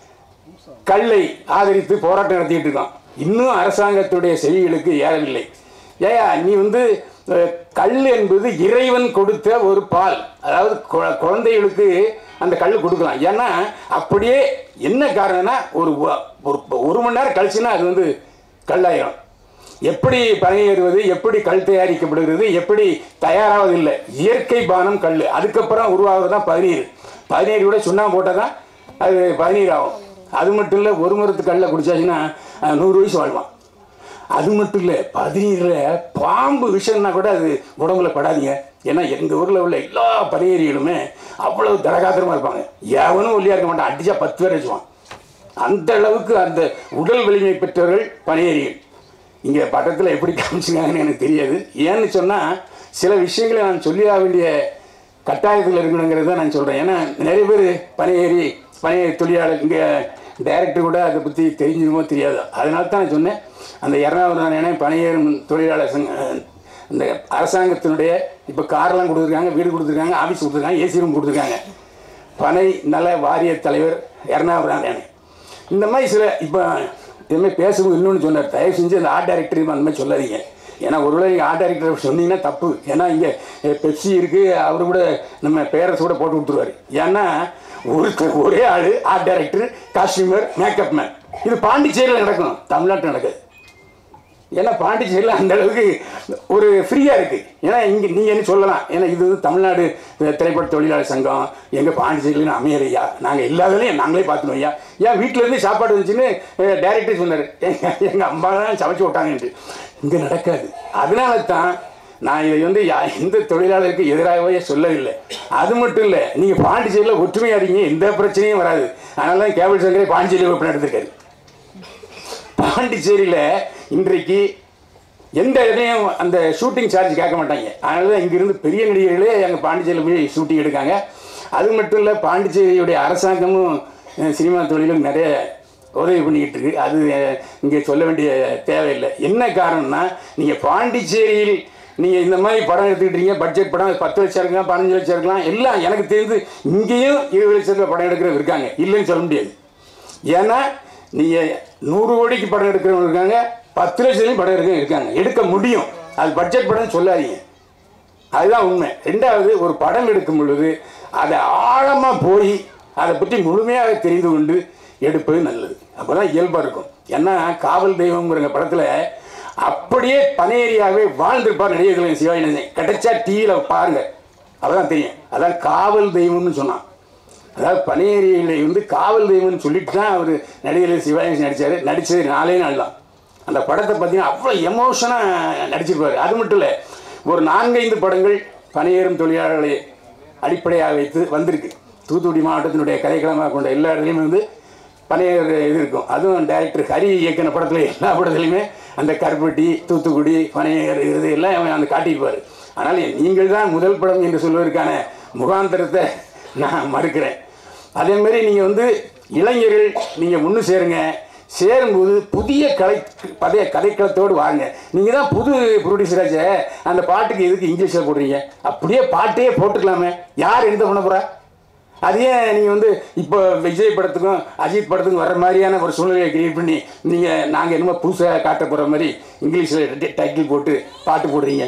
கல்லை ஆதரித்து போராட்டம் நடத்திட்டு இருக்கோம் இன்னும் அரசாங்கத்துடைய செவிகளுக்கு ஏறவில்லை ஏயா நீ வந்து அஹ், கல் என்பது இறைவன் கொடுத்த ஒரு பால் அதாவது கு- குழந்தைகளுக்கு அந்த கல் கொடுக்கலாம் ஏன்னா அப்படியே என்ன காரணம்னா ஒரு வ- ஒரு ஒரு மணி நேரம் கழிச்சுன்னா அது வந்து கல்லாயிரும் எப்படி பணியேறுவது எப்படி கல் தயாரிக்கப்படுகிறது எப்படி தயாராவது இல்லை இயற்கை பானம் கல் அதுக்கப்புறம் உருவாகிறது தான் பதினீர் பதினீர் கூட சுண்ணாம்பு போட்டால் தான் அது பதினீர் ஆகும் அது மட்டும் இல்லை ஒரு மரத்து கல்லை குடிச்சாச்சுன்னா அஹ், நூறு வயசு வாழ்வான் அது மட்டும் இல்லை பதினீரில் பாம்பு விஷம்னா கூட அது உடம்புல படாதீங்க ஏன்னா எங்கள் ஊரில் உள்ள எல்லா பனியேரிகளுமே அவ்வளவு தரகாத்திரமாக இருப்பாங்க எவனும் ஒல்லியாக இருக்க மாட்டான் அடிச்சா பத்து பேர் வச்சுவான் அந்த அளவுக்கு அந்த உடல் வலிமை பெற்றவர்கள் பணியேறிகள் இங்கே பட்டத்தில் எப்படி காமிச்சிருக்காங்கன்னு எனக்கு தெரியாது ஏன்னு சொன்னால் சில விஷயங்களை நான் சொல்லியாக வேண்டிய கட்டாயத்தில் இருக்கணுங்கிறது தான் நான் சொல்கிறேன் ஏன்னா நிறைய பேர் பணியேறி பணியேறி தொழிலாளர் இங்கே டைரக்டர் கூட அதை பற்றி தெரிஞ்சிருமோ தெரியாது அதனால தான் நான் சொன்னேன் அந்த இரநூறு நானே பணியேறும் தொழிலாளர் சங்க இந்த அரசாங்கத்தினுடைய இப்போ கார்லாம் கொடுத்துருக்காங்க வீடு கொடுத்துருக்காங்க ஆஃபீஸ் கொடுத்துருக்காங்க ஏசி ரூம் கொடுத்துருக்காங்க பனை நல வாரிய தலைவர் எர்ணாபுரம் இந்த மாதிரி சில இப்போ இதுமாதிரி பேசும்போது இன்னொன்று சொன்னார் தயவு செஞ்சு அந்த ஆர்ட் டைரக்டர் அந்த மாதிரி சொல்லாதீங்க ஏன்னா ஒருவேளை நீங்கள் ஆர்ட் டைரக்டர் சொன்னீங்கன்னா தப்பு ஏன்னா இங்கே பெப்சி இருக்குது அவர் கூட நம்ம பேரஸ் கூட போட்டு கொடுத்துருவாரு ஏன்னா ஒரு ஒரே ஆள் art director costumer makeup man இது பாண்டிச்சேரியில் நடக்கும் தமிழ்நாட்டில் நடக்காது ஏன்னா பாண்டிச்சேரியில் அந்த அளவுக்கு ஒரு ஃப்ரீயாக இருக்குது ஏன்னா இங்கே நீங்கள் என்ன சொல்லலாம் ஏன்னா இது வந்து தமிழ்நாடு திரைப்பட தொழிலாளர் சங்கம் எங்கள் பாண்டிச்சேரியில் அமையலையா நாங்கள் இல்லாததையும் நாங்களே பார்த்துனோம் ஐயா ஏன் வீட்டிலேருந்து சாப்பாடு வந்துச்சுன்னு டேரக்டர் சொன்னார் எங்கள் எங்கள் அம்மா தான் சமைச்சு விட்டாங்கன்ட்டு இங்கே நடக்காது அதனால தான் நான் இதை வந்து யா- எந்த தொழிலாளருக்கு எதிராகவே சொல்லவில்லை அது மட்டும் இல்லை நீங்கள் பாண்டிச்சேரியில் ஒற்றுமையாக இருக்கீங்க எந்த பிரச்சனையும் வராது அதனால தான் கேபிள் சங்கரே பாண்டிச்சேரி ஓப்பன் எடுத்திருக்காரு பாண்டிச்சேரியில் இன்றைக்கு எந்த இடத்துலையும் அந்த ஷூட்டிங் சார்ஜ் கேட்க மாட்டாங்க அதனால தான் இங்கிருந்து பெரிய நடிகர்களே எங்கள் பாண்டிச்சேரியில் போய் ஷூட்டிங் எடுக்காங்க அது மட்டும் இல்லை பாண்டிச்சேரியுடைய அரசாங்கமும் அஹ், சினிமா தொழிலும் நிறைய உதவி பண்ணிக்கிட்டு இருக்கு அது அஹ், இங்கே சொல்ல வேண்டிய தேவையில்லை என்ன காரணம்னா நீங்கள் பாண்டிச்சேரியில் நீங்கள் இந்த மாதிரி படம் எடுத்துக்கிட்டீங்க பட்ஜெட் படம் பத்து லட்சம் இருக்கலாம் பதினஞ்சு லட்சம் இருக்கலாம் எல்லாம் எனக்கு தெரிந்து இங்கேயும் இருபது லட்சத்தில் படம் எடுக்கிறவங்க இருக்காங்க இல்லைன்னு சொல்ல முடியாது ஏன்னா நீங்கள் நூறு கோடிக்கு படம் எடுக்கிறவங்க இருக்காங்க பத்து லட்சத்துலையும் படம் எடுக்க இருக்காங்க எடுக்க முடியும் அது பட்ஜெட் படம் சொல்லாதீங்க அதுதான் உண்மை ரெண்டாவது ஒரு படம் எடுக்கும் பொழுது அதை ஆழமாக போய் அதை பற்றி முழுமையாக தெரிந்து கொண்டு எடுப்பது நல்லது அப்போ தான் இயல்பாக இருக்கும் ஏன்னா காவல் தெய்வம்ங்கிற படத்தில் அப்படியே பனேரியாவே வாழ்ந்திருப்பார் நடிகர் கலைஞர் சிவாஜி கணேசன் கிடைச்சா டிவியில் பாருங்க அப்பதான் தெரியும் அதான் காவல் தெய்வம்னு சொன்னான் அதாவது பனேரியில் வந்து காவல் தெய்வம்னு சொல்லிட்டு தான் அவர் நடிகர் சிவாஜி நடித்தார் நடித்தது நாலே நாள் தான் அந்த படத்தை பார்த்தீங்கன்னா அவ்வளோ எமோஷனாக நடிச்சிருப்பாரு அது மட்டும் இல்லை ஒரு நான்கைந்து படங்கள் பணியேறும் தொழிலாளர்களை அடிப்படையாக வைத்து வந்திருக்கு தூத்துக்குடி மாவட்டத்தினுடைய கதைக்களமாக கொண்ட எல்லா இடத்துலையுமே வந்து பனையர் இது இருக்கும் அதுவும் டைரக்டர் ஹரி இயக்கின படத்தில் எல்லா படத்துலையுமே அந்த கருப்பட்டி தூத்துக்குடி பனையர் இது எல்லாம் அவன் அந்த காட்டியிருப்பார் ஆனால் நீங்கள் தான் முதல் படம் என்று சொல்வதற்கான முகாந்திரத்தை நான் மறுக்கிறேன் அதே மாதிரி நீங்கள் வந்து இளைஞர்கள் நீங்கள் முன்னு சேருங்க சேரும்போது புதிய கலை பதைய கதைக்களத்தோடு வாங்க நீங்கள் தான் புது ப்ரொடியூசராச்சே அந்த பாட்டுக்கு எதுக்கு இங்கிலீஷில் போடுறீங்க அப்படியே பாட்டே போட்டுக்கலாமே யார் எந்த பண்ண போகிறா அது ஏன் நீங்கள் வந்து இப்போ விஜய் படத்துக்கும் அஜித் படத்துக்கும் வர மாதிரியான ஒரு சூழ்நிலையை கிரியேட் பண்ணி நீங்கள் நாங்கள் என்னமோ புதுசாக காட்ட போகிற மாதிரி இங்கிலீஷில் டைட்டில் போட்டு பாட்டு போடுறீங்க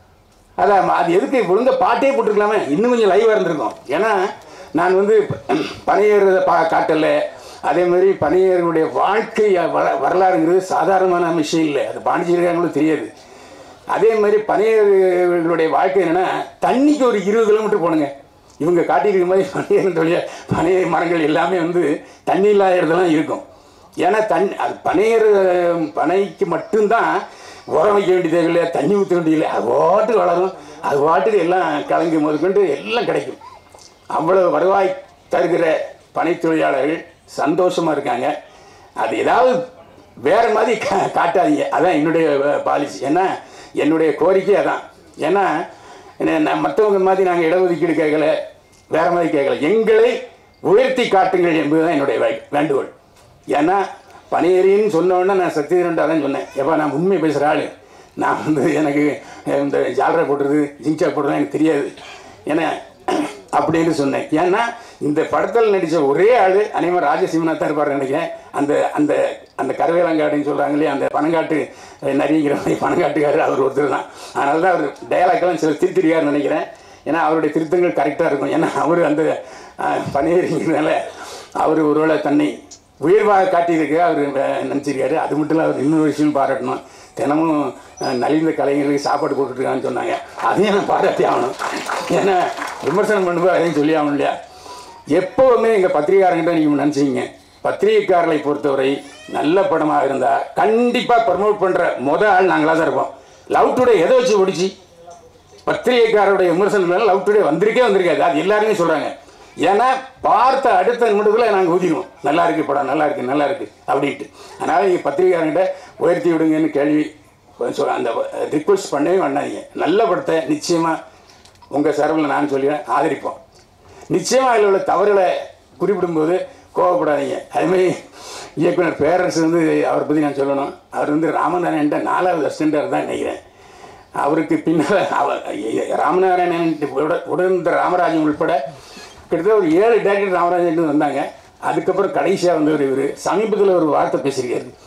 அதான் அது எதுக்கு ஒழுங்க பாட்டே போட்டுருக்கலாமே இன்னும் கொஞ்சம் லைவாக இருந்திருக்கும் ஏன்னா நான் வந்து பனையேறதை பா காட்டல அதே மாதிரி பனையர்களுடைய வாழ்க்கை வர வரலாறுங்கிறது சாதாரணமான விஷயம் இல்லை அது பாண்டிச்சேரிக்காரங்களும் தெரியாது அதே மாதிரி பனையர்களுடைய வாழ்க்கை என்னென்னா தண்ணிக்கு ஒரு இருபது கிலோமீட்டர் போகணுங்க இவங்க காட்டியிருக்க மாதிரி பனையர் தொழில் பனையர் மரங்கள் எல்லாமே வந்து தண்ணி இல்லாத இடத்துலாம் இருக்கும் ஏன்னா தண்ணி அது பனையர் பனைக்கு மட்டும்தான் உரம் வைக்க வேண்டிய தேவையில்லை தண்ணி ஊற்ற வேண்டியதில்லை அது பாட்டுக்கு வளரும் அது பாட்டுக்கு எல்லாம் கலங்கி முதற்கொண்டு எல்லாம் கிடைக்கும் அவ்வளவு வருவாய் தருகிற பனை தொழிலாளர்கள் சந்தோஷமாக இருக்காங்க அது ஏதாவது வேற மாதிரி கா காட்டாதீங்க அதான் என்னுடைய பாலிசி ஏன்னா என்னுடைய கோரிக்கை அதான் ஏன்னா என்ன- நான் மற்றவங்க மாதிரி நாங்கள் இடஒதுக்கீடு கேட்கல வேற மாதிரி கேட்கல எங்களை உயர்த்தி காட்டுங்கள் என்பதுதான் என்னுடைய வே- வேண்டுகோள் ஏன்னா பணியேறின்னு சொன்ன உடனே நான் சத்தியரண்டா தான் சொன்னேன் எப்போ நான் உண்மை பேசுகிற ஆள் நான் வந்து எனக்கு அஹ், இந்த ஜாலரை போடுறது ஜிங்சா போடுறது எனக்கு தெரியாது ஏன்னா அப்படின்னு சொன்னேன் ஏன்னா இந்த படத்தில் நடித்த ஒரே ஆள் அனைவரும் ராஜசிம்மனா தான் இருப்பார் நினைக்கிறேன் அந்த அந்த அந்த கருவேலங்காடுன்னு சொல்கிறாங்க இல்லையா அந்த பனங்காட்டு அஹ், நரிங்கிற மாதிரி பனங்காட்டுக்காரர் அவர் ஒருத்தர் தான் அதனால தான் அவர் டயலாக்கெல்லாம் சில திருத்திருக்காருன்னு நினைக்கிறேன் ஏன்னா அவருடைய திருத்தங்கள் கரெக்டாக இருக்கும் ஏன்னா அவர் அந்த பணியேறிங்கிறதுனால அவர் ஒருவேளை தன்னை உயர்வாக காட்டியிருக்க அவர் நினச்சிருக்காரு அது மட்டும் இல்லை அவர் இன்னொரு விஷயம் பாராட்டணும் தினமும் அஹ், நலிந்த கலைஞர்களுக்கு சாப்பாடு போட்டுட்ருக்கான்னு சொன்னாங்க அதையும் நான் பாராட்டி ஆகணும் ஏன்னா விமர்சனம் பண்ணும்போது அதையும் சொல்லி ஆகணும் இல்லையா எப்போவுமே எங்கள் பத்திரிகாரங்கிட்ட நீங்கள் நினச்சிங்க பத்திரிகைக்காரர்களை பொறுத்தவரை நல்ல படமாக இருந்தால் கண்டிப்பாக ப்ரமோட் பண்ணுற முத ஆள் நாங்களாக தான் இருப்போம் லவ் டுடே எதை வச்சு ஓடிச்சு பத்திரிகைக்காரருடைய விமர்சனம் மேலே லவ் டுடே வந்திருக்கே வந்திருக்காது அது எல்லாருமே சொல்கிறாங்க ஏன்னா பார்த்த அடுத்த நிமிடத்தில் நாங்கள் ஊதிடுவோம் நல்லா இருக்கு படம் நல்லா இருக்கு நல்லா இருக்கு அப்படின்ட்டு அதனால் நீங்கள் பத்திரிகையாளர்கிட்ட உயர்த்தி விடுங்கன்னு கேள்வி சொ- அந்த ரிக்வெஸ்ட் பண்ணவே பண்ணாதீங்க நல்ல படத்தை நிச்சயமாக உங்கள் சார்பில் நான் சொல்லிடுறேன் ஆதரிப்போம் நிச்சயமாக அதில் உள்ள தவறுகளை குறிப்பிடும்போது கோவப்படாதீங்க அதுமாதிரி இயக்குனர் பேரரசு வந்து அவரை பற்றி நான் சொல்லணும் அவர் வந்து ராமநாராயண்ட நாலாவது அசிஸ்டண்டாக தான் நினைக்கிறேன் அவருக்கு பின்னால் அவர் ராமநாராயணன் உட- உடனிருந்த ராமராஜன் உள்பட கிட்டத்தட்ட ஒரு ஏழு டேரக்டர் ராமராஜன் வந்தாங்க அதுக்கப்புறம் கடைசியாக வந்தவர் இவர் சமீபத்தில் ஒரு வார்த்தை பேசியிருக்காரு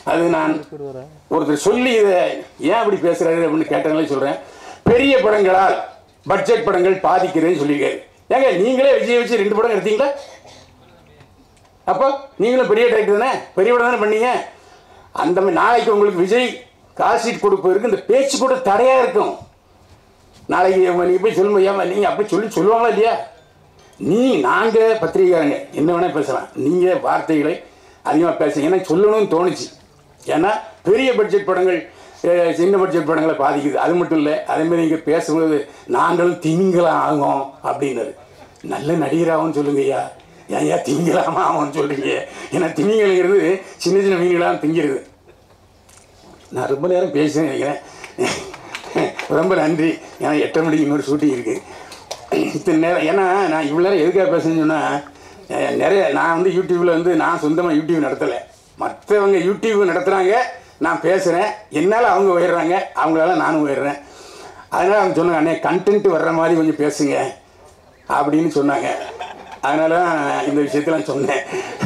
அது நான் ஒருத்தர் சொல்லி இதை ஏன் அப்படி பேசுறாரு அப்படின்னு கேட்டனாலே சொல்கிறேன் பெரிய படங்களால் பட்ஜெட் படங்கள் பாதிக்கிறதுன்னு சொல்லியிருக்காரு ஏங்க நீங்களே விஜய் வச்சு ரெண்டு படம் எடுத்தீங்களா அப்போ நீங்களும் பெரிய டைரக்டர் தானே பெரிய படம் தானே பண்ணீங்க அந்த மாதிரி நாளைக்கு உங்களுக்கு விஜய் கால் ஷீட் கொடுப்பதற்கு இந்த பேச்சு கூட தடையாக இருக்கும் நாளைக்கு நீங்கள் போய் சொல்லுங்க ஏமா நீங்கள் அப்படி சொல்லி சொல்லுவாங்களா இல்லையா நீ நாங்கள் பத்திரிகைக்காரங்க என்ன வேணால் பேசலாம் நீங்கள் வார்த்தைகளை அதிகமாக பேசுங்க எனக்கு சொல்லணும்னு தோணுச்சு ஏன்னா பெரிய பட்ஜெட் படங்கள் அஹ், சின்ன பட்ஜெட் படங்களை பாதிக்குது அது மட்டும் இல்லை அதேமாதிரி இங்கே பேசும்போது நாங்களும் திமிங்கலாம் ஆகும் அப்படின்னாரு நல்ல நடிகராகவும் சொல்லுங்க ஐயா ஏன் ஐயா திமிங்கலாமா ஆகும்னு சொல்றீங்க ஏன்னா திமிங்கலுங்கிறது சின்ன சின்ன மீன்களாம் திங்கிறது நான் ரொம்ப நேரம் பேசுகிறேன் நினைக்கிறேன் ரொம்ப நன்றி ஏன்னா எட்டரை மணிக்கு இன்னொரு ஷூட்டிங் இருக்குது இத்தனை நேரம் ஏன்னா நான் இவ்வளோ நேரம் எதுக்காக பேசுறேன்னு சொன்னால் நிறைய நான் வந்து யூடியூப்பில் வந்து நான் சொந்தமாக யூடியூப் நடத்தலை மற்றவங்க யூடியூப் நடத்துகிறாங்க நான் பேசுகிறேன் என்னால் அவங்க உயர்றாங்க அவங்களால நானும் உயர்றேன் அதனால் அவங்க சொன்னாங்க அண்ணே கண்டென்ட் வர்ற மாதிரி கொஞ்சம் பேசுங்க அப்படின்னு சொன்னாங்க அதனால தான் இந்த விஷயத்தெல்லாம் சொன்னேன்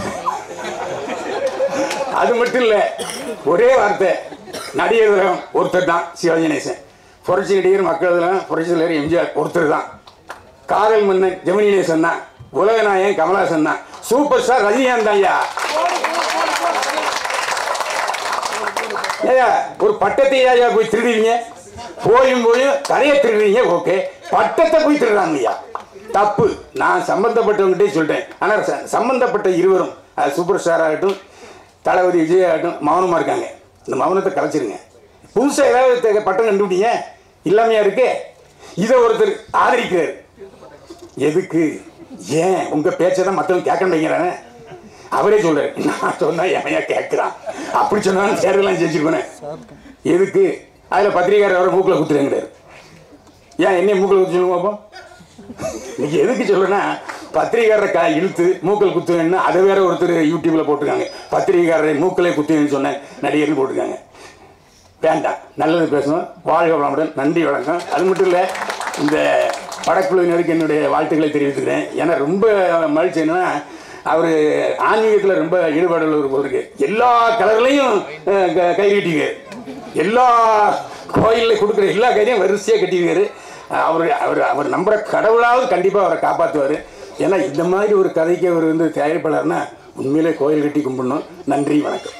அது மட்டும் இல்லை ஒரே வார்த்தை நடிகர் திலகம் ஒருத்தர் தான் சிவாஜி கணேசன் புரட்சி நடிகர் மக்கள் திலகம் புரட்சி தலைவர் எம்ஜிஆர் ஒருத்தர் தான் காதல் மன்னன் ஜெமினி கணேசன் தான் உலகநாயகன் கமலஹாசன் தான் சூப்பர் ஸ்டார் ரஜினிகாந்த் தான் ஐயா ஏய்யா, ஒரு பட்டத்தை ஐயா போய் திருடுவீங்க போயும் போயும் கரையை திருடுறீங்க ஓகே பட்டத்தை போய் திருடுறாங்க ஐயா தப்பு நான் சம்பந்தப்பட்டவங்ககிட்டே சொல்லிட்டேன் ஆனால் ச- சம்பந்தப்பட்ட இருவரும் அது சூப்பர் ஸ்டார் ஆகட்டும் தளபதி விஜய் ஆகட்டும் மௌனமாக இருக்காங்க இந்த மௌனத்தை கலைச்சிருங்க புதுசாக ஏதாவது தெ- பட்டம் கண்டுபிடிங்க இல்லாமையா இருக்கு இதை ஒருத்தர் ஆதரிக்கிறார் எதுக்கு ஏன் உங்கள் பேச்சை தான் மற்றவங்க கேட்க மாட்டேங்கிறானே அவரே சொல்றாரு நான் சொன்னா எவையா கேட்குறான் அப்படி சொன்னாலும் தேர்தலாம் ஜெயிச்சிருப்பேன் எதுக்கு அதில் பத்திரிகையாளர் அவரை மூக்கில் குத்துறேங்கிறாரு ஏன் என்னைய மூக்கில் குத்து சொல்லுங்க அப்போ நீங்க எதுக்கு சொல்லுன்னா பத்திரிகையாளரை கா இழுத்து மூக்கல் குத்துவேன்னு அதை வேற ஒருத்தர் யூடியூப்ல போட்டிருக்காங்க பத்திரிகையாளரை மூக்கலே குத்துவேன்னு சொன்ன நடிகர்னு போட்டிருக்காங்க வேண்டாம் நல்லது பேசணும் வாழ்க வளமுடன் நன்றி வணக்கம் அது மட்டும் இல்லை இந்த படக்குழுவினருக்கு என்னுடைய வாழ்த்துக்களை தெரிவித்துக்கிறேன் ஏன்னா ரொம்ப மகிழ்ச்சி என்னன்னா அவர் ஆன்மீகத்தில் ரொம்ப ஈடுபாடு உள்ளவர் போல இருக்கு எல்லா கலர்லையும் அஹ், க- கை கட்டிக்காரு எல்லா கோயிலில் கொடுக்குற எல்லா கையிலையும் வரிசையாக கட்டியிருக்காரு அவர் அவர் அவர் நம்புற கடவுளாவது கண்டிப்பாக அவரை காப்பாற்றுவார் ஏன்னா இந்த மாதிரி ஒரு கதைக்கு அவர் வந்து தயாரிப்பாளர்னா உண்மையிலே கோயில் கட்டி கும்பிடணும் நன்றி வணக்கம்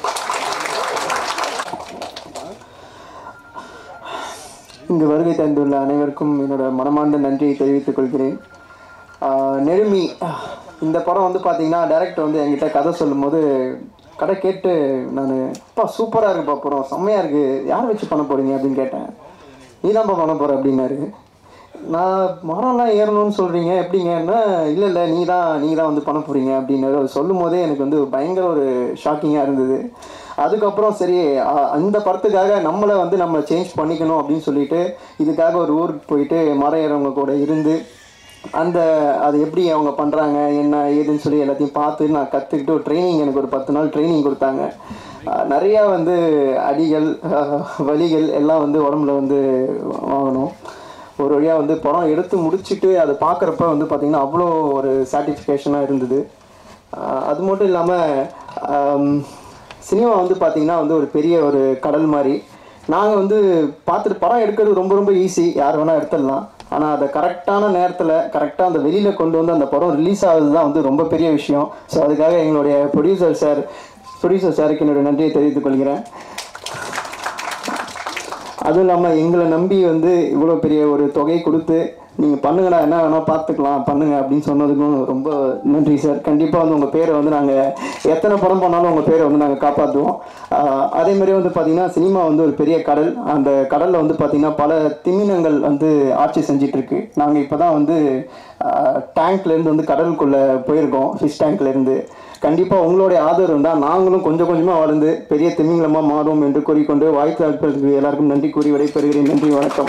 இங்கு வருகை தந்துள்ள அனைவருக்கும் என்னோட மனமார்ந்த நன்றியை தெரிவித்துக் கொள்கிறேன் ஆஹ் நெருமி இந்த படம் வந்து பார்த்தீங்கன்னா டைரக்டர் வந்து என்கிட்ட கதை சொல்லும்போது கதை கேட்டு நான் அப்பா சூப்பராக இருக்குப்பா படம் செம்மையாக இருக்குது யார் வச்சு பண்ண போகிறீங்க அப்படின்னு கேட்டேன் நீ தான்ப்பா பண்ண போகிற அப்படின்னாரு நான் மரம்லாம் ஏறணும்னு சொல்கிறீங்க எப்படிங்கன்னா இல்லை இல்லை நீ தான் நீங்கள் தான் வந்து பண்ண போகிறீங்க அப்படின்னாரு அது சொல்லும் போதே எனக்கு வந்து பயங்கர ஒரு ஷாக்கிங்காக இருந்தது அதுக்கப்புறம் சரி அ- அந்த படத்துக்காக நம்மளை வந்து நம்ம சேஞ்ச் பண்ணிக்கணும் அப்படின்னு சொல்லிட்டு இதுக்காக ஒரு ஊருக்கு போயிட்டு மரம் ஏறவங்க கூட இருந்து அந்த அது எப்படி அவங்க பண்ணுறாங்க என்ன ஏதுன்னு சொல்லி எல்லாத்தையும் பார்த்து நான் கற்றுக்கிட்டு ஒரு ட்ரைனிங் எனக்கு ஒரு பத்து நாள் ட்ரைனிங் கொடுத்தாங்க அஹ் நிறையா வந்து அடிகள் அஹ் வலிகள் எல்லாம் வந்து உடம்புல வந்து வாங்கணும் ஒரு வழியாக வந்து படம் எடுத்து முடிச்சுட்டு அதை பார்க்குறப்ப வந்து பார்த்திங்கன்னா அவ்வளோ ஒரு சாட்டிஸ்ஃபேக்ஷனாக இருந்தது அஹ் அது மட்டும் இல்லாமல் சினிமா வந்து பார்த்திங்கன்னா வந்து ஒரு பெரிய ஒரு கடல் மாதிரி நாங்கள் வந்து பார்த்துட்டு படம் எடுக்கிறது ரொம்ப ரொம்ப ஈஸி யார் வேணால் எடுத்துடலாம் ஆனால் அதை கரெக்டான நேரத்தில் கரெக்டாக அந்த வெளியில் கொண்டு வந்து அந்த படம் ரிலீஸ் ஆகுது தான் வந்து ரொம்ப பெரிய விஷயம் ஸோ அதுக்காக எங்களுடைய ப்ரொடியூசர் சார் ப்ரொடியூசர் சாருக்கு என்னுடைய நன்றியை தெரிவித்துக் கொள்கிறேன் அதுவும் இல்லாமல் எங்களை நம்பி வந்து இவ்வளோ பெரிய ஒரு தொகை கொடுத்து நீங்கள் பண்ணுங்கடா என்ன வேணால் பார்த்துக்கலாம் பண்ணுங்க அப்படின்னு சொன்னதுக்கும் ரொம்ப நன்றி சார் கண்டிப்பாக வந்து உங்கள் பேரை வந்து நாங்கள் எத்தனை படம் பண்ணாலும் உங்கள் பேரை வந்து நாங்கள் காப்பாற்றுவோம் ஆஹ் அதே மாதிரி வந்து பார்த்திங்கன்னா சினிமா வந்து ஒரு பெரிய கடல் அந்த கடலில் வந்து பார்த்திங்கன்னா பல திமினங்கள் வந்து ஆட்சி செஞ்சிட்டு இருக்கு நாங்கள் இப்போ தான் வந்து டேங்க்லேருந்து வந்து கடலுக்குள்ளே போயிருக்கோம் ஃபிஷ் டேங்க்லேருந்து கண்டிப்பாக உங்களுடைய ஆதரவு தான் நாங்களும் கொஞ்சம் கொஞ்சமாக வளர்ந்து பெரிய திமிங்கலமாக மாறுவோம் என்று கூறிக்கொண்டு வாய்ப்பு அளிப்பதற்கு எல்லாருக்கும் நன்றி கூறி விடைபெறுகிறேன் நன்றி வணக்கம்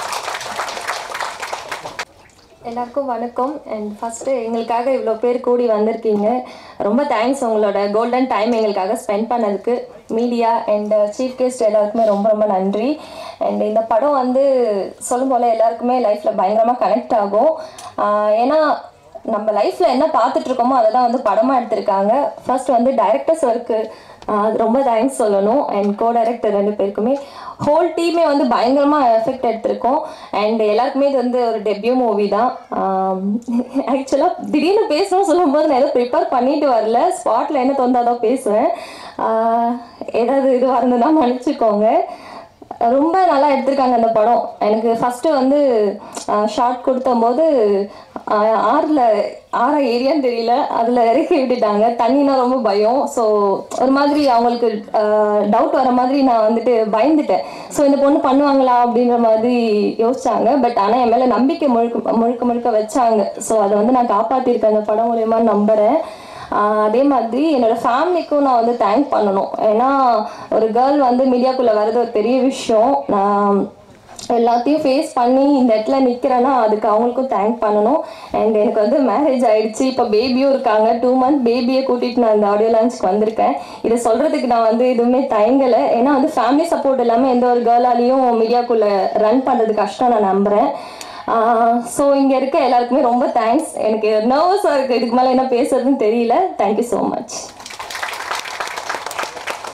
எல்லாருக்கும் வணக்கம் அண்ட் ஃபஸ்ட்டு எங்களுக்காக இவ்வளோ பேர் கூடி வந்திருக்கீங்க ரொம்ப தேங்க்ஸ் உங்களோட கோல்டன் டைம் எங்களுக்காக ஸ்பெண்ட் பண்ணதுக்கு மீடியா அண்ட் சீஃப் கெஸ்ட் எல்லாருக்குமே ரொம்ப ரொம்ப நன்றி அண்ட் இந்த படம் வந்து சொல்லும் போல் எல்லாருக்குமே லைஃப்பில் பயங்கரமாக கனெக்ட் ஆகும் ஆஹ் ஏன்னா நம்ம லைஃப்பில் என்ன பார்த்துட்டு இருக்கோமோ அதை தான் வந்து படமாக எடுத்திருக்காங்க ஃபர்ஸ்ட் வந்து டைரக்டர்ஸ் ஒர்க்கு அது ரொம்ப தேங்க்ஸ் சொல்லணும் அண்ட் கோ டைரக்டர் ரெண்டு பேருக்குமே ஹோல் டீமே வந்து பயங்கரமாக எஃபெக்ட் எடுத்திருக்கோம் அண்ட் எல்லாருக்குமே இது வந்து ஒரு டெபியூ மூவி தான் ஆக்சுவலாக திடீர்னு பேசணும்னு சொல்லும்போது நான் எதுவும் ப்ரிப்பேர் பண்ணிட்டு வரல ஸ்பாட்டில் என்ன தோந்தாதான் பேசுவேன் ஆஹ் ஏதாவது இதுவாக இருந்ததுன்னா மன்னிச்சுக்கோங்க ரொம்ப நல்லா எடுத்திருக்காங்க அந்த படம் எனக்கு ஃபஸ்ட்டு வந்து ஷார்ட் கொடுத்தம்போது ஆறில் ஆறா ஏரியான்னு தெரியல அதில் இறக்கி விட்டுட்டாங்க தண்ணினா ரொம்ப பயம் ஸோ ஒரு மாதிரி அவங்களுக்கு டவுட் வர மாதிரி நான் வந்துட்டு பயந்துட்டேன் ஸோ இந்த பொண்ணு பண்ணுவாங்களா அப்படின்ற மாதிரி யோசிச்சாங்க பட் ஆனால் என் மேலே நம்பிக்கை முழுக்க முழுக்க முழுக்க வச்சாங்க ஸோ அதை வந்து நான் காப்பாற்றிருக்கேன் அந்த படம் மூலயமா நம்புகிறேன் ஆஹ் அதே மாதிரி என்னோட ஃபேமிலிக்கும் நான் வந்து தேங்க் பண்ணணும் ஏன்னா ஒரு கேர்ள் வந்து மீடியாக்குள்ளே வர்றது ஒரு பெரிய விஷயம் நான் எல்லாத்தையும் ஃபேஸ் பண்ணி இந்த இடத்துல நிற்கிறேன்னா அதுக்கு அவங்களுக்கும் தேங்க் பண்ணணும் அண்ட் எனக்கு வந்து மேரேஜ் ஆயிடுச்சு இப்போ பேபியும் இருக்காங்க டூ மந்த் பேபியை கூட்டிகிட்டு நான் இந்த ஆடியோ லான்ச்சுக்கு வந்திருக்கேன் இதை சொல்கிறதுக்கு நான் வந்து எதுவுமே தயங்கலை ஏன்னா வந்து ஃபேமிலி சப்போர்ட் இல்லாமல் எந்த ஒரு கேர்ளாலையும் மீடியாக்குள்ளே ரன் பண்ணுறது கஷ்டம் நான் நம்புகிறேன் ஸோ இங்கே இருக்க எல்லாருக்குமே ரொம்ப தேங்க்ஸ் எனக்கு நர்வஸாக இருக்குது இதுக்கு மேலே என்ன பேசுறதுன்னு தெரியல தேங்க்யூ ஸோ மச்